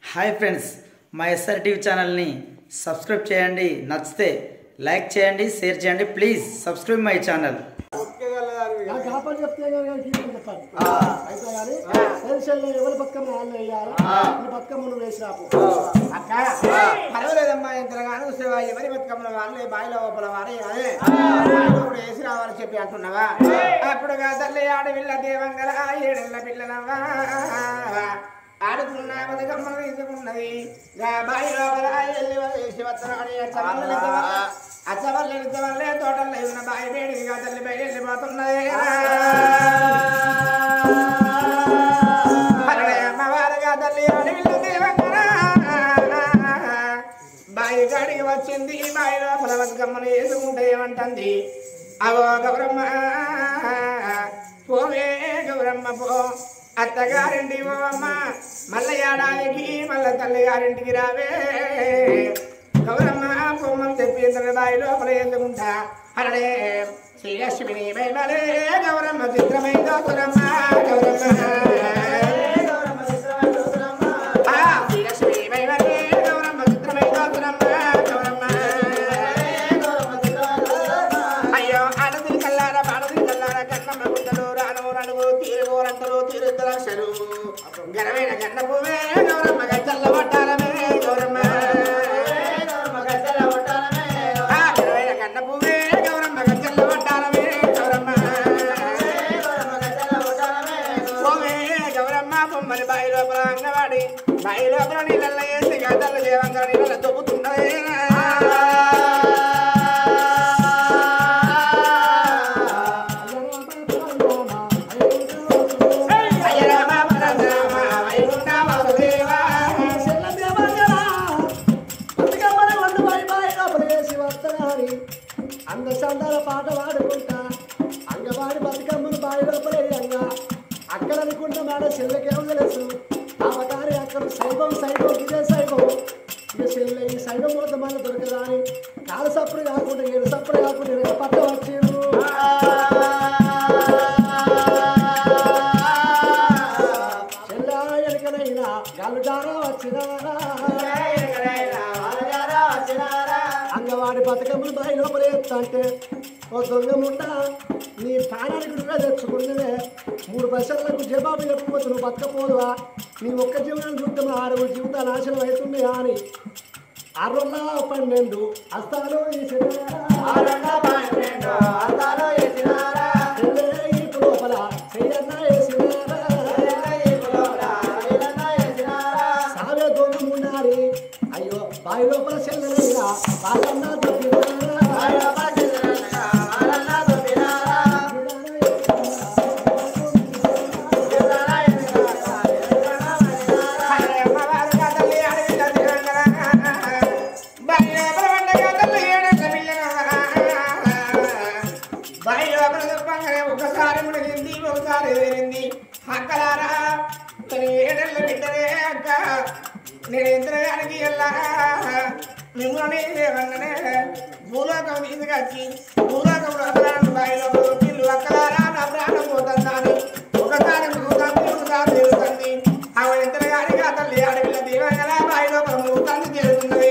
Hi friends మా SR TV ఛానల్ని subscribe చేయండి నచ్చితే లైక్ చేయండి షేర్ చేయండి ప్లీజ్ సబ్స్క్రైబ్ మై ఛానల్ నాకు కాపాడు చెప్తే కానీ కీర్తన చెప్పాలి అయితే కానీ టెన్షన్ ఎవరి బతుకమ్మ వాళ్ళు వేయాలి ఈ బతుకమ్మ నువ్వు వేసి రాపు అక్క పర్వాలేదమ్మా ఇంతగానో సేవ ఎవరి బతుకమ్మల వాళ్ళే బాయిలో లోపల వారే అదే ఇప్పుడు వేసి రావాలని చెప్పి అంటున్నావా అప్పుడు తల్లి ఆడపిల్ల దేవంగల ఏడెళ్ళ పిల్లలవ్వా ఆడుకున్న బతుకమ్మలు తీసుకున్నది గా బాయి లోపల వెళ్ళి వేసి వస్తున్నాడు అచ్చవల్లే ఇచ్చవల్లే తోటల్లో ఉన్న బాయి వేడిగా తల్లి బయట వెళ్ళిపోతున్నది అరే అమ్మవారుగా తల్లి అడవిలో దేవంగరా బాయి కాడికి వచ్చింది బాయి లోపల బతుకమ్మను వేసుకుంటే ఏమంటుంది అవో గౌరమ్మ పోవే గౌరమ్మ పో అత్తగారింటి పోవమ్మ మల్ల ఏడాదికి మల్ల తల్లి గారింటికి రావే గౌరమ్మ పొమ్మని చెప్పి ఇద్దరు బాయి లోపల ఎందుకుంటా అరే శ్రీలక్ష్మిని బయమలే గౌరమ్మ చిత్రమై గౌరమ్మ గౌరమ్మ ఆ, శ్రీలక్ష్మి బయమలే గౌరమ్మ చిత్రమై గౌరమ్మ గౌరమ్మ అయ్యో ఆడది కల్లార పాడది కల్లార కన్నమ్మ గుడ్డలు రాను రనుగు తీరుగోరంతలు తీరుద్దలక్షలు గరమైన గన్న పువ్వే గౌరమ్మ గజ్జల్ల వట్టారమే గౌరమ్మ ఆ, గరమైన గన్న పువ్వే గౌరమ్మ గజ్జల్ల వట్టారమే గౌరమ్మ పోవే గౌరమ్మ బొమ్మని బాయి లోపల అంగవాడి బాయి లోపల నీళ్ళ వేసి గద్దలు దేవంగా నీళ్ళ దొబ్బుతున్నదే అయ్యరామ పరశురామ వైకుంఠ వాసుదేవా అంద సందాల పాట పాడుకుంటా అంగవాడి బతుకమ్మను బావి లోపల వేయంగా అక్కడ అనుకుంటా మేడం చెల్లెకేమో తెలుసు అవతారి అక్కడ శైవం శైవం ఇదే శైవం ఇక చెల్లె ఈ శైవం మొత్తం మన దొరకదా అని కాలు సప్పుడు కాకుండా ఏడు సప్పుడు కాకుండా ఇరవై పట్ట వచ్చారు చెల్లా ఎనకనైనా గలుడారా వచ్చినారా అంగవాడి బతుకమ్మలు బాయి లోపల అంటే ఓ దొంగ ముండ నీ ప్రాణానికి నువ్వే తెచ్చుకున్నవే మూడు పైసలకు జవాబు చెప్పకపోతే నువ్వు బతకపోదువా నీ ఒక్క జీవనం చూస్తే మా ఆరుగురు జీవితాలు నాశనం అవుతున్నాయా అని అరవల్ల పన్నెండు అస్తాలు ఈ లోపల చెయ్యన్న వేసినారా సావే దొంగ ఉండాలి అయ్యో బావి లోపల చెల్లెలైనా వాళ్ళన్నా ఒకసారి మునిగింది ఒకసారి వేరింది అక్కలారా నేను ఏడెళ్ళ బిడ్డనే అక్క నేను ఇంద్రగానికి వెళ్ళా మిమ్మల్ని ఏమన్ననే భూలోకం మీదకి వచ్చి భూలోకంలో ప్రాణం బాయిలో పిల్లు అక్కలారా నా ప్రాణం పోతుందని ఒకసారి మునుగుతుంది ఒకసారి తిరుగుతుంది ఆమె ఇంద్రగానికి ఆ తల్లి అడవిలో దీవంగల బాయిలో మునుగుతుంది తిరుగుతున్నది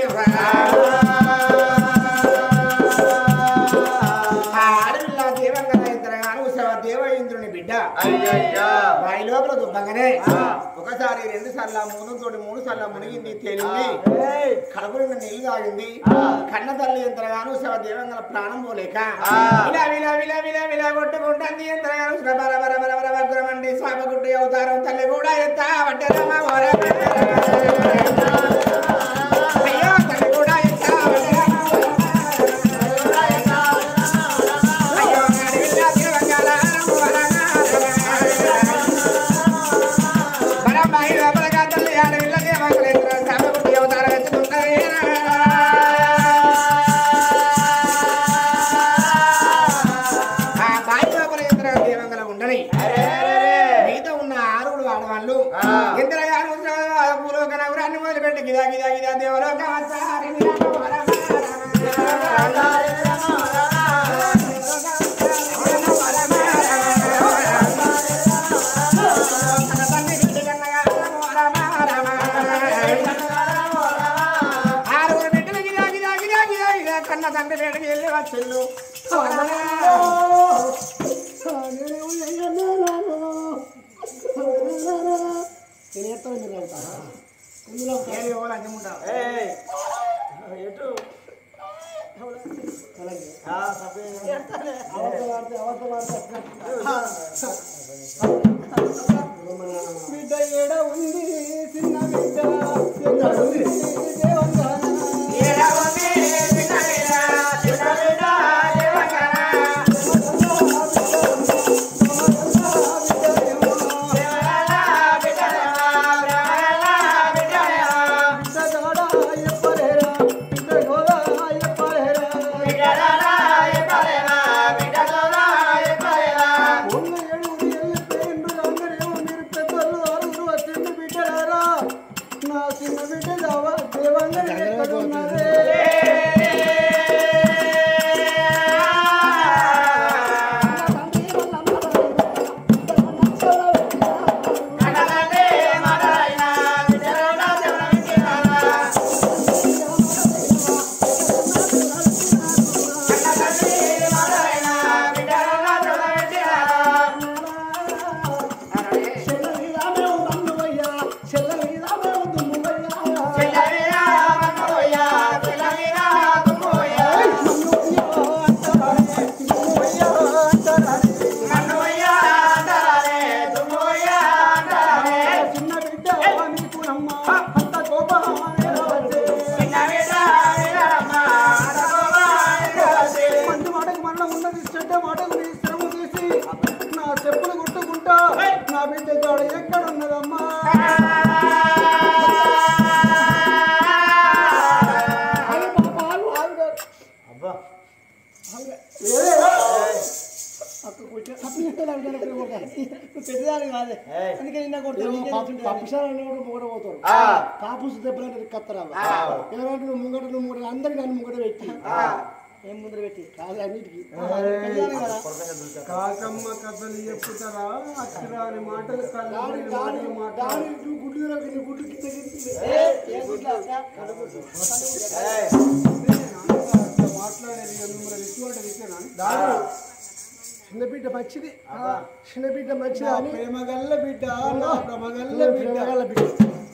ఆ అడవిలో దీవంగల ఇంద్రగాను దేవ ఇంద్రుని బిడ్డ బావి లోపల దుబ్బగానే ఒకసారి రెండు సార్లు మూడు తోటి మూడు సార్లు మునిగింది తేలింది కడుపు నిండా నీళ్లు తాగింది కన్న తల్లి ఎంతగానో శవ దేవంగల ప్రాణం పోలేక ఇలా విలా విలా విలా విలా కొట్టుకుంటుంది ఎంతగానో శ్ర బర బర బర బర వగ్రమండి స్వామగుడ్డి అవతారం తల్లి కూడా ఎంత వడ్డరమా ఓరే అయ్యో తల్లి కూడా ఎంత అయ్యో అడవిలా దేవంగల బరబాయి లోపలగా తల్లి అడవిలా దేవంగల ఎంత స్వామగుడ్డి అవతారం ఎత్తుకుంటారు ఆ బాయి లోపల ఇంద్ర దేవంగల ఉండని మిగతా ఉన్న ఆరుగురు ఆడవాళ్ళు ఇంద్ర గారు భూలోక నగరాన్ని మొదలుపెట్టి గిదా గిదా గిదా దేవలోక వచ్చారి రామ కన్న తండ్రి వేటకి వెళ్ళి వచ్చిండు నేను ఎత్తాను మీరు అవుతారా ఎందులో ఏది ఎవరు అడ్డముంటా బిడ్డ ఏడ ఉంది చిన్న బిడ్డ ఎక్కడ ఉంది దేవంగాన బిడ్డ గోడ ఎప్పలేరా బిడ్డ గోడ ఎప్పలేరా ఉన్న ఏడుగురు వెళ్ళిపోయిండ్రు అందరేమో మీరు పెద్దలు ఆరుగురు వచ్చిండు బిడ్డలారా నా చిన్న బిడ్డ దేవ దేవంగని ఎక్కడ ఉన్నదే చెల్లవీరామే ఉందమ్మయ్యా చెల్లవీరామే ఉందమ్మయ్యా చిన్న బిడ్డ నీకు నమ్మ అంత కోపం మంచి మాటకు మరణం ఉన్నది చెడ్డ మాటకు నీ శ్రమ తీసి నా చెప్పులు కుట్టుకుంటా నా బిడ్డ కాడ ఎక్కడున్నదమ్మా ఆగు పాప, ఆగు, ఆగు. అక్క కూర్చో. తప్పు చేస్తే నాకు తెలియదు, ఇక్కడ కొడతాను. నువ్వు పెద్దదాని కాదే అందుకే నిన్న కొడతాను పప్పుసారాన్ని కూడా ముంగట పోతారు కాపుసు దెబ్బలంటే కత్తరా ఎవరంటే నువ్వు ముంగట నువ్వు ముంగట అందరికి నన్ను ముంగట పెట్టి ఏం ముందర పెట్టి కాదు అన్నిటికి పెద్దదాని కదా కాకమ్మ కథలు చెప్పుతారా అక్షరాని మాటలు కళ్ళని మాటలు మాట దాని నువ్వు గుడ్డు తినకు, నీ గుడ్డు కింద కింద. మాట్లాడేది ఇక మిమ్మల్ని ఇటువంటి విషయనా దాని చిన్నబిడ్డ మంచిది చిన్నబిడ్డ మంచిది అని ప్రేమ గల్ల బిడ్డ నా ప్రేమగల్ల బిడ్డ పిల్లగాళ్ళ బిడ్డ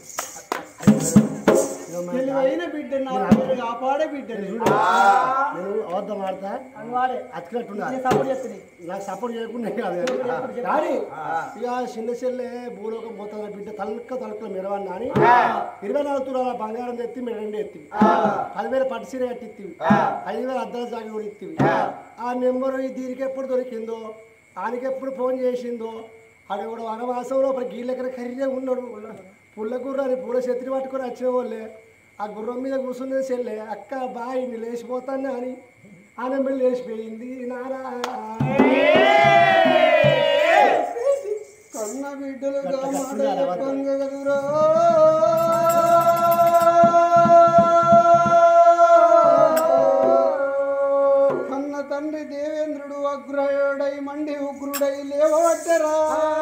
తెలివైన బిడ్డ నా పేరు కాపాడే బిడ్డ నేను అబద్ధం ఆడతా వాడే అతికినట్టున్నా సపోర్ట్ చేస్తుంది నాకు సపోర్ట్ చేయకుండా కాదు కానీ ఇక చిన్న చెల్లె భూలోకం పోతున్న బిడ్డ తలక్క తలక్క మెరవన్నా అని ఇరవై నాలుగు తులాల బంగారం తెత్తి మెరండి ఎత్తివి పదివేల పట్టు చీర కట్టిత్తివి ఐదు వేల అద్దాల జాగి కూడా ఇత్తివి ఆ నెంబరు ఈ దీనికి ఎప్పుడు దొరికిందో ఆయనకి ఎప్పుడు ఫోన్ చేసిందో ఆడ కూడా వనవాసం లోపల గీళ్ళెక్కన ఖరీదే ఉన్నాడు పుల్ల గుర్రాన్ని పూల చెత్తి పట్టుకొని వచ్చిన వాళ్ళే ఆ గుర్రం మీద కూర్చున్నది చెల్లె అక్క బాయ్ నీ లేచిపోతాను అని ఆనందం లేచిపోయింది నారా కన్న బిడ్డలుగా గట్ల మాట కట్టుకున్నారా వాళ్ళు? చెప్పంగదురా కన్న తండ్రి దేవేంద్రుడు అగ్రయుడై మండి ఉగ్రుడై లేవబట్టరా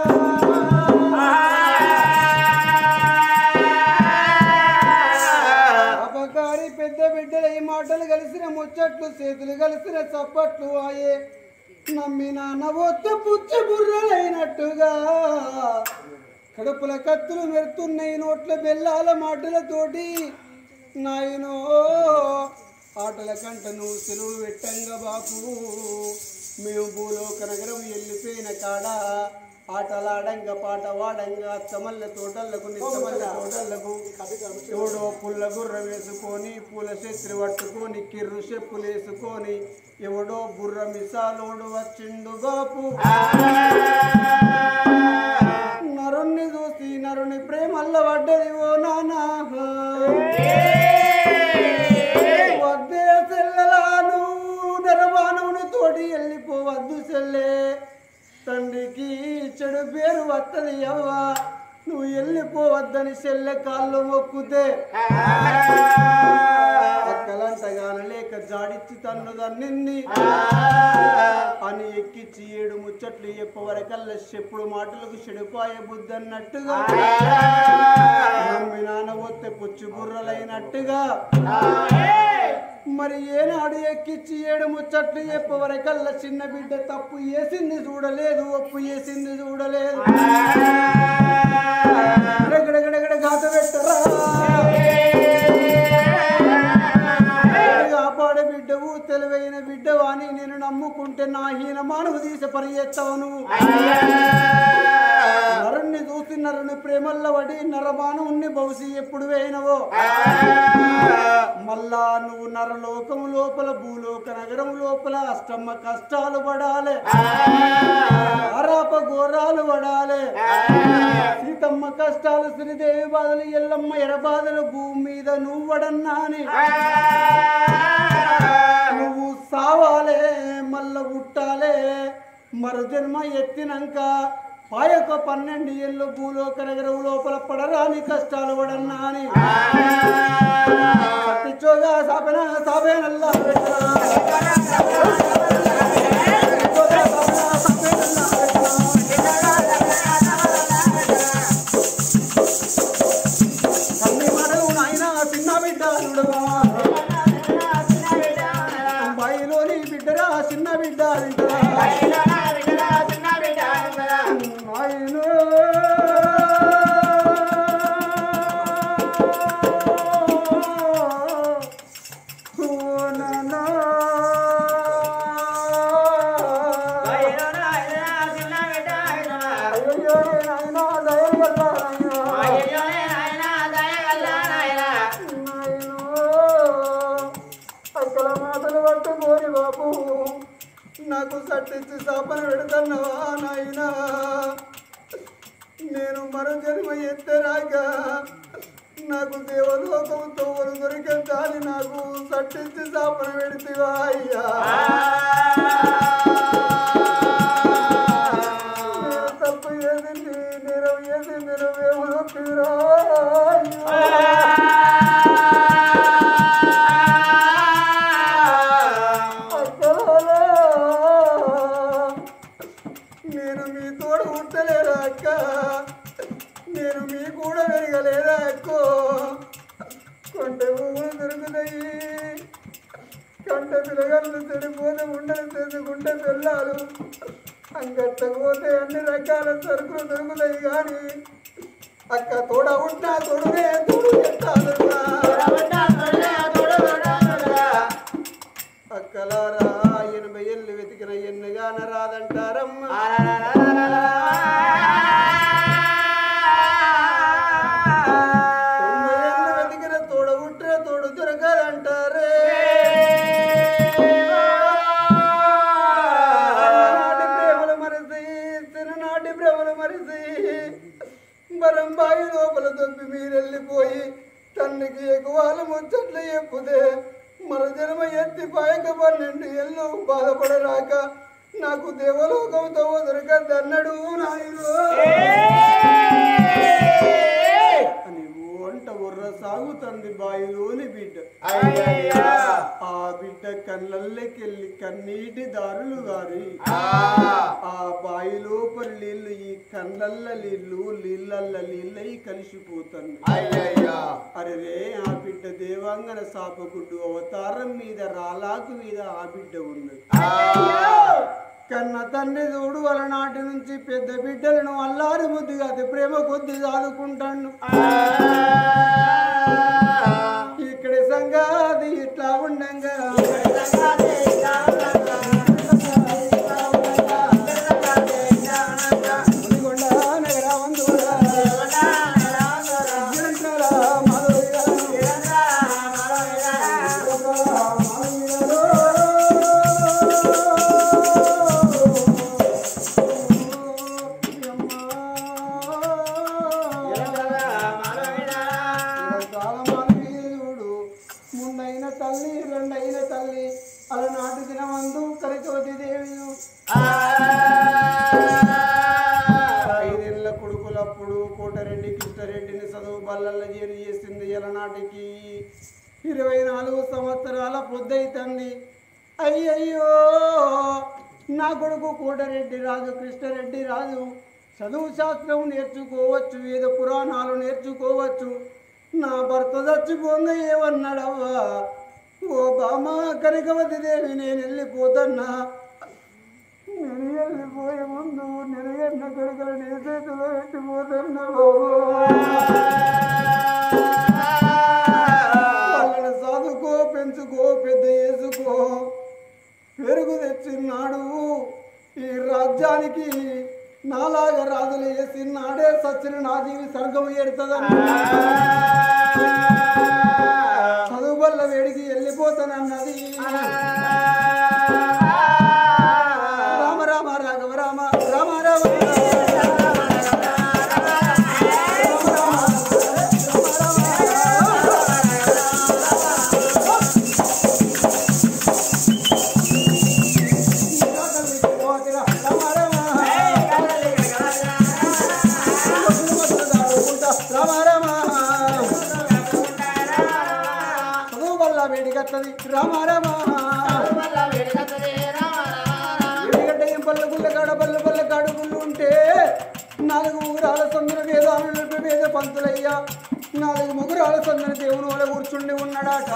అపకారి పెద్ద బిడ్డలై మాటలు కలిసిన ముచ్చట్లు చేతులు కలిసిన చప్పట్లు ఆయే నమ్మిన నవ్వొత్తు పుచ్చి బుర్రలైనట్టుగా కడుపుల కత్తులు మెరుతున్నాయి నోట్ల బెల్లాల మాటలతోటి నాయనో ఆటల కంట నువ్వు సెలవు పెట్టంగా బాపు మేము భూలోక నగరం వెళ్ళిపోయిన కాడ ఆటలాడంగా పాట వాడంగా అచ్చమల్ల తోటలకు నిచ్చమల్ల తోటలకు ఎవడో పుల్ల గుర్ర వేసుకొని పూల చెత్రి పట్టుకొని కిర్రు చెప్పులు వేసుకొని ఎవడో బుర్ర మిసాలోడు వచ్చిండు బాపు నరుణ్ణి చూసి నరుని ప్రేమల్ల పడ్డది ఓ నానా వద్దే సెల్లలాను నరమానవుని తోటి వెళ్ళిపోవద్దు సెల్లే తండ్రికి చెడు పేరు వత్తది అవ్వ నువ్వు వెళ్ళిపోవద్దని సెల్లె కాళ్ళు మొక్కుతే అక్కలంతా జాతగానలేక జాడిచ్చి తన్ను దన్నింది అని ఎక్కిచ్చి ఏడు ముచ్చట్లు చెప్పవరకల్లా చెప్పుడు మాటలకు చెడుపాయ బుద్ధి అన్నట్టుగా నమ్మి నానబోతే పుచ్చు బుర్రలైనట్టుగా మరి ఏనాడు ఎక్కిచ్చి ఏడు ముచ్చట్లు చెప్పవరకల్లా చిన్న బిడ్డ తప్పు వేసింది చూడలేదు ఒప్పు వేసింది చూడలేదు గడగడగడగడ గాత పెట్టరా కాపాడే బిడ్డవు తెలివైన బిడ్డవు అని నేను నమ్ముకుంటే నా హీన మానవు తీసే పని చేస్తావు నువ్వు నరుణ్ణి చూసి నరుని ప్రేమల్లో పడి నరమానవుణ్ణి బహుశీ ఎప్పుడు వేయినవో మళ్ళా నువ్వు నరలోకము లోపల భూలోక నగరం లోపల అష్టమ్మ కష్టాలు పడాలి ఆరాప ఘోరాలు పడాలి సీతమ్మ కష్టాలు శ్రీదేవి బాధలు ఎల్లమ్మ ఎరబాధలు భూమి మీద నువ్వు వడన్నాని నువ్వు సావాలే మల్ల పుట్టాలే మరు జన్మ ఎత్తినాక పాయొక పన్నెండు ఏళ్ళు భూలోక నగరం లోపల పడరాని కష్టాలు పడన్నా అని సత్తిచోగా సాపెన సాపేనల్లా పెట్టరా. సత్తిచోగా సాపెన సాపేనల్లా పెట్టరా. తల్లి మరలు నాయన చిన్న బిడ్డ చూడవా బాయిలోని బిడ్డరా చిన్న బిడ్డ వింటరా నాయనో ఓ నాన్నా. అయ్యయ్యో నాయనా, దయగల్లా నాయనా. నాయనో, అక్కల మాటలు పట్టుకోని బాబు నాకు సట్టించి సాపన పెడతావా నాయనా నేను మరో జన్మ ఎత్తరాక నాకు దేవలోకంతో దొరికిందని నాకు సట్టించి సాపన పెడితివా అయ్యా నేను తప్పు చేసింది నేను చేసింది నువ్వేమో తీరా నేను మీ తోడు ఉండలేదా అక్క నేను మీ కూడా పెరగలేదా అక్కో కొండ పువ్వులు దొరుకుతాయి కొండ పిల్లగాళ్ళు చెడిపోతే ఉండలు తెచ్చుకుంటే పిల్లలు అంగట్టకపోతే అన్ని రకాల సరుకులు దొరుకుతాయి కానీ అక్క తోడ ఉంటా తోడునే తోడు చెప్తానురా అక్కలారా ఎనభై ఏళ్ళు వెతికిన ఎన్నుగాన రాదంటారమ్మా తొంభై ఏళ్ళు వెతికిన తోడ పుట్టిన తోడు దొరకదంటారే చిన్ననాటి ప్రేమలు మరిసి చిన్ననాటి ప్రేమలు మరిసి మరంబాయి లోపల దొబ్బి మీరెళ్ళిపోయి తన్నికి ఎక్కువాలు ముచ్చట్లు చెప్పుదే మర జన్మ ఎత్తి పాయక పన్నెండు ఎల్లు బాధపడరాక నాకు దేవలోకంతో దొరకద్దన్నాడు నాయుడు అని వంట ఉర్ర సాగుతుంది బాయిలోని బిడ్డ ఆ బిడ్డ కళ్ళల్లోకెళ్ళి కన్నీటి దారులు గారి ఆ బాయి లోపల నీళ్లు ఈ కళ్ళల్ల నీళ్లు నీళ్ళల్ల నీళ్ళై కలిసిపోతుంది అరే రే ఆ బిడ్డ దేవాంగన సాపగుడ్డు అవతారం మీద రాలాకు మీద ఆ బిడ్డ ఉన్నది కన్న తండ్రి చూడు నాటి నుంచి పెద్ద బిడ్డలను అల్లారి బుద్ధిగా అది ప్రేమ కొద్ది సాదుకుంటాను ఇక్కడ సంగాది ఇట్లా ఉండంగా ముదిగొండ నగరవంతుడా, నిరంతర మాధవయ్య, కాలమానవీయుడు ముందైన తల్లి రెండైన తల్లి అలనాటి దినమందు కరికవతి దేవి ఐదేళ్ల కొడుకులప్పుడు కోటరెడ్డి కృష్ణారెడ్డిని చదువు బల్లల్ల చేరి చేసింది ఎలనాటికి ఇరవై నాలుగు సంవత్సరాల పొద్దైతుంది అయ్యయ్యో నా కొడుకు కోటరెడ్డి రాజు కృష్ణరెడ్డి రాజు చదువు శాస్త్రం నేర్చుకోవచ్చు వేద పురాణాలు నేర్చుకోవచ్చు నా భర్త చచ్చిపోంగా ఏమన్నాడవ్వా ఓ బామ కనకవతి దేవి నేను వెళ్ళిపోతున్నా నేను వెళ్ళిపోయే ముందు నేను ఎన్న కొడుకులు నీ చేతిలో పెట్టిపోతున్నా వాళ్ళని చదువుకో పెంచుకో పెద్ద చేసుకో పెరుగు తెచ్చిన్నాడు ఈ రాజ్యానికి నాలాగా రాజులు వేసి నాడే సచ్చిన నా జీవి స్వర్గం ఏడుతుందని చదువు వల్ల వేడికి వెళ్ళిపోతానన్నది రామ రామ రాఘవ రామ రామ రామ రామ రామ చదువు వల్ల వేడికత్తది రామ రామ ఎందుకంటే ఏం పళ్ళు గుళ్ళ కాడ పళ్ళు పళ్ళ కాడు గుళ్ళు ఉంటే నాలుగు ముగురాల సందున వేదాలు నడిపి వేద పంతులయ్యా నాలుగు ముగురాల సందున దేవుని వల్ల కూర్చుండి ఉన్నాడాట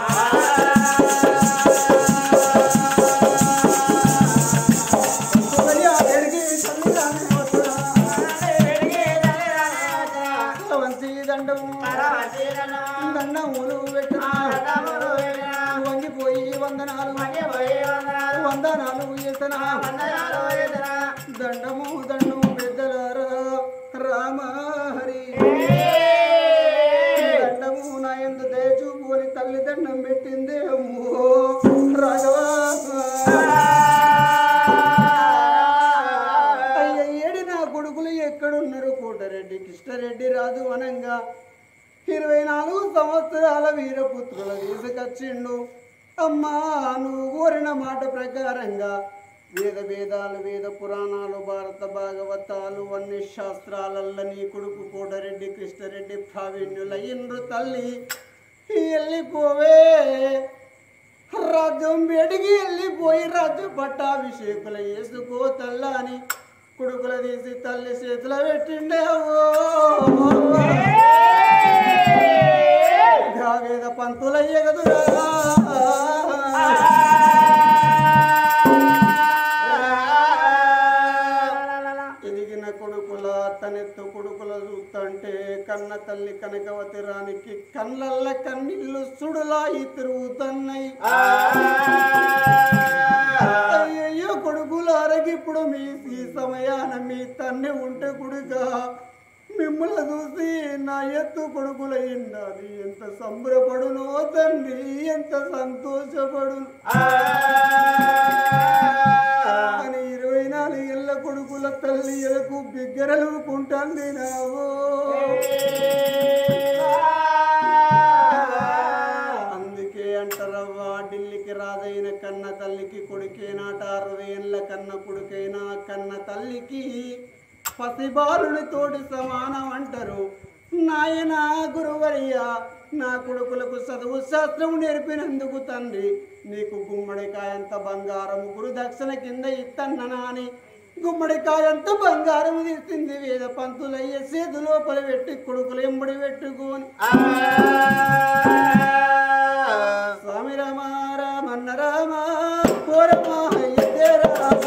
పంతులయ్యా, వేడికి తల్లి రాని వస్తున్నా. వంచి దండము దండములు పెట్టిన వంగిపోయి వందనాలు వందనాలు చేసిన దండము దండము పెద్దలారా రామ హరి దండము నా ఎందు దయచూపుని తల్లి దండం పెట్టిందే అమ్మో రాఘవా అయ్య ఏడి నా కొడుకులు ఎక్కడున్నారు కోటరెడ్డి కృష్ణరెడ్డి రాజు అనంగా ఇరవై నాలుగు సంవత్సరాల వీరపుత్రుల తీసుకొచ్చిండు అమ్మా నువ్వు కోరిన మాట ప్రకారంగా వేద వేదాలు వేద పురాణాలు భారత భాగవతాలు అన్ని శాస్త్రాలల్ల నీ కొడుకు కోటరెడ్డి కృష్ణరెడ్డి ప్రావీణ్యులయ్యిండ్రు తల్లి వెళ్ళిపోవే రాజ్యం వేడికి వెళ్ళిపోయి రాజ్య పట్టాభిషేకుల వేసుకో తల్ల అని కొడుకుల తీసి తల్లి చేతిలో పెట్టిండే వేద పంతులయ్య కదురా ఎదిగిన కొడుకుల తనెత్తు కొడుకుల చూస్తుంటే కన్న తల్లి కనకవతి రానికి కళ్ళల్ల కన్నీళ్ళు సుడులా ఈ తిరుగుతున్నాయి అయ్యయ్యో కొడుకులు అరగిప్పుడు మీ ఈ సమయాన మీ తన్ని ఉంటే కొడుక మిమ్మల్ని చూసి నా ఎత్తు కొడుకులయ్యిండాలి ఎంత సంబరపడునో తండ్రి ఎంత సంతోషపడును అని ఇరవై నాలుగేళ్ల కొడుకుల తల్లి ఎలకు బిగ్గరలు కుంటుంది నావో అందుకే అంటారవ్వా ఢిల్లీకి రాజైన కన్న తల్లికి కొడుకేనాట అరవై ఏళ్ళ కన్న కొడుకైనా కన్న తల్లికి పసిబాలుని తోటి సమానం అంటారు నాయన గురువర్య నా కొడుకులకు చదువు శాస్త్రం నేర్పినందుకు తండ్రి నీకు గుమ్మడికాయంత బంగారం గురు దక్షిణ కింద ఇత్తన్ననా అని గుమ్మడికాయంత బంగారం తీసింది వేద పంతులయ్య సేదు లోపల పెట్టి కొడుకులు ఎంబడి పెట్టుకొని స్వామి రామ రామన్న రామ కోరమ్మ అయ్యే రామ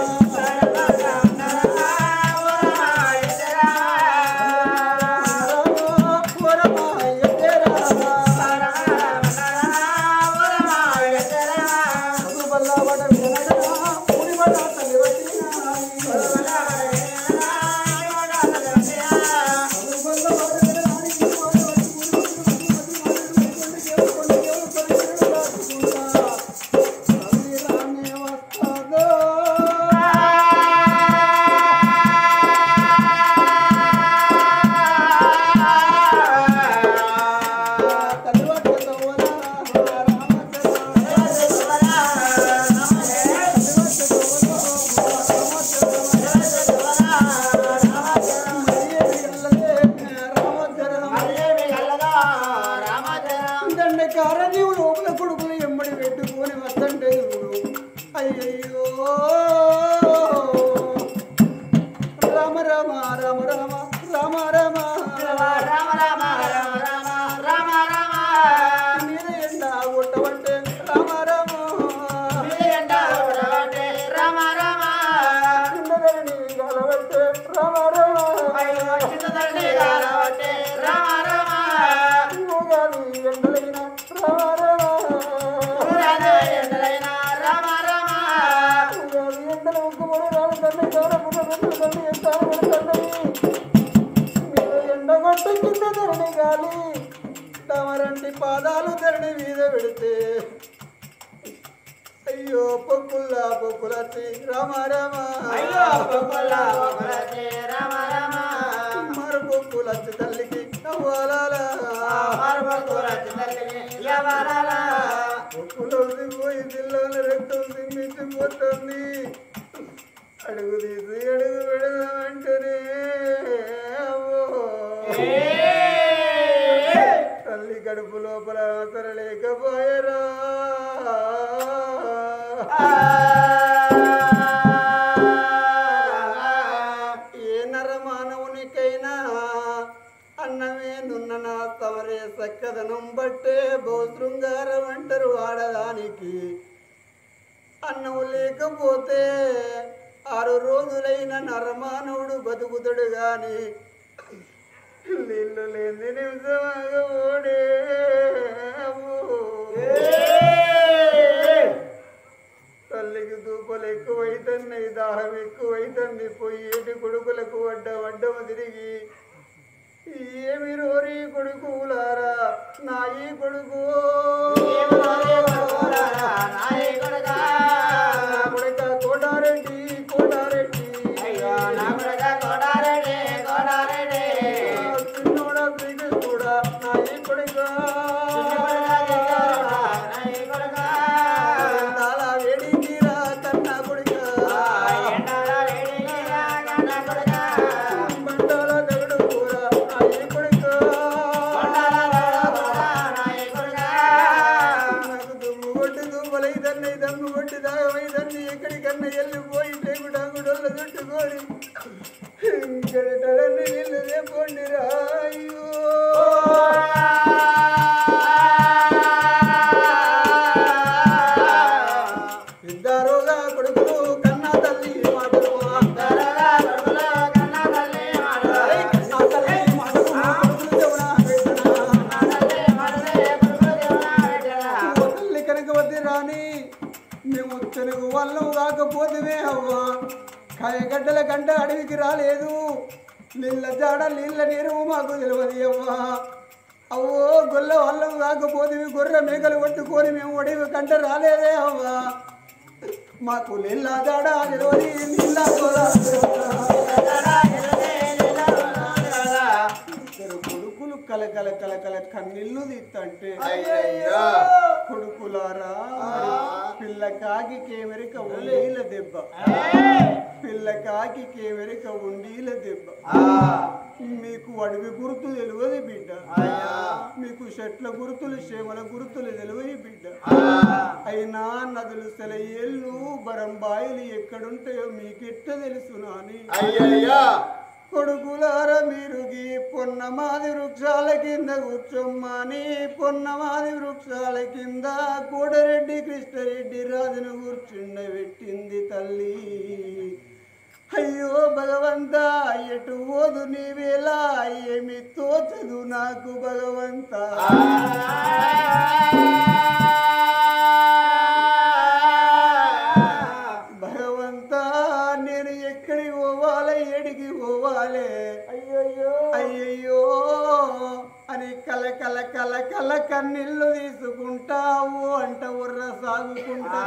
రామ ప్రకారం నీవు లోపల కొడుకులు ఎమ్మడి పెట్టుకొని వస్తంటే చూడు అయ్యయ్యో రామ రామ రామ రామ రామ రామ రామ రామ రామ రామ రామ రామ మీద ఎండ కొట్టవంటే రామ రామ ఎండ ఉడవటే రామ రామ కిందదని గలవంటే రామ రామ చిన్నదండి గారవటే రామ రామ ఉగాది ఎండలైన రామ రామ పురాణ ఎండలైన రామ రామ ఉగాది ఎండల ఉక్కుమడి రాలు తల్లి గౌరవ తల్లి తల్లి తల్లి మీద ఎండగొట్ట కింద ధరణి గాలి తమరంటి పాదాలు ధరణి మీద పెడితే అయ్యో పొక్కుల్లా పొక్కులచ్చి రామ రామ అయ్యో పొక్కుల పొక్కులతే రామ రామ మరు పొక్కులచ్చి తల్లికి అవ్వాలా మారు పొక్కుల చిన్నల్లిని ఎవరాల పొక్కులో పోయి జిల్లాల రక్తం సిమ్మించిపోతుంది అడుగు తీసి అడుగు పెడదామంటేనే అవ్వో. తల్లి కడుపు లోపల ఆసర లేకపోయరా ఏ నర మానవునికైనా అన్నమే నున్న నా తమరే సక్కదనం బట్టే బహుశృంగారం అంటారు ఆడదానికి అన్నం లేకపోతే ఆరు రోజులైన నరమానవుడు బతుకుతాడు గాని నీళ్ళు లేని నిమిషం ఓడే తల్లికి దూపలు ఎక్కువైతుంది దాహం ఎక్కువైతుంది పొయ్యేటి కొడుకులకు వడ్డ వడ్డము తిరిగి ఏమి రోరి కొడుకులారా నా ఈ కొడుకు కొడుక కోటారెడ్డి కోటారెడ్డి చిన్నోడ శ్రీకృష్ణుడా నా ఈ కొడుక చాలా వేడికిరా కన్నా కొడుక మండల దగడు కూర నా ఈ కొడుక నాకు దుమ్ము కొట్టి దుమ్మలైదన్ని దమ్ము కొట్టి దాగమైదన్ని ఎక్కడికన్నా వెళ్ళిపోయి టేకుడాకుడోళ్ళ చుట్టుకొని ఇంకడని నీళ్ళు లేపోండి రాయో ఇద్దరుగా కొడుకులు కన్నా తల్లి మాటలు కన్నా తల్లి మాటలు కొడుకులు చెవున పెట్టనా? ఓ తల్లి కనకవద్ది రాని మేము తెలుగు వాళ్ళం కాకపోతే అవ్వా కాయగడ్డల గంట అడవికి రాలేదు నీళ్ళ జాడ నీళ్ళ నీరు మాకు తెలియదు అవ్వా అవ్వో గొల్ల వాళ్ళం కాకపోతే గొర్రె మేకలు కొట్టుకొని మేము అడవి కంట రాలేదే అవ్వా మాకు నీళ్ళ జాడ తెలియదు నీళ్ళ గొర్రె ఇద్దరు కొడుకులు కలకల కలకల కన్నీళ్లు తీస్తంటే కొడుకులారా పిల్ల కాకి కేమెరిక ఉండీల దెబ్బ పిల్ల కాకి కేమెరిక ఉండీల దెబ్బ మీకు అడవి గుర్తు తెలియదు బిడ్డ మీకు చెట్ల గుర్తులు చేమల గుర్తులు తెలియదు బిడ్డ అయినా నదులు సెలయేళ్ళు బరంబాయిలు ఎక్కడుంటాయో మీకెట్ట తెలుసు నాని కొడుకులారా మీరు గీ పొన్నమాది వృక్షాల కింద కూర్చోమ్మని పొన్నమాది వృక్షాల కింద కోడరెడ్డి కృష్ణరెడ్డి రాజును కూర్చుండబెట్టింది తల్లి అయ్యో భగవంతా ఎటు ఓదు నీవేలా ఏమి తోచదు నాకు భగవంతా భగవంతా నేను ఎక్కడికి పోవాలి ఎడికి పోవాలి అయ్యయ్యో అయ్యయ్యో అని కల కల కల కల కన్నీళ్ళు తీసుకుంటావు అంట ఉర్ర సాగుకుంటా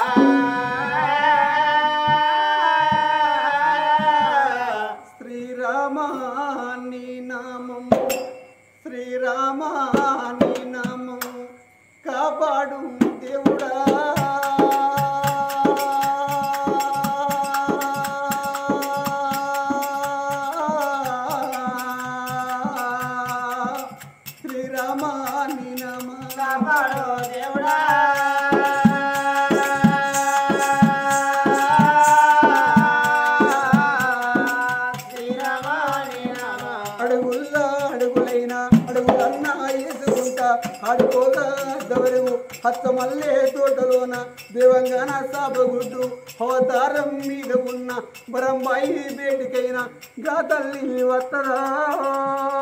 శ్రీరామ నీ నామం శ్రీరామ నీ నామం కాపాడు దేవుడా శ్రీరామ నీ నామ కాపాడు దేవుడా శ్రీరామాని రామ అడుగుల్లా అడుగులైన అడుగులన్నా వేసుకుంటా ఆడుకోగా దవరువు హస్తమల్లే తోటలోన దేవంగాన సాబగుడ్డు అవతారం మీద ఉన్న బరంబాయి బేటికైన గా తల్లి వత్తదా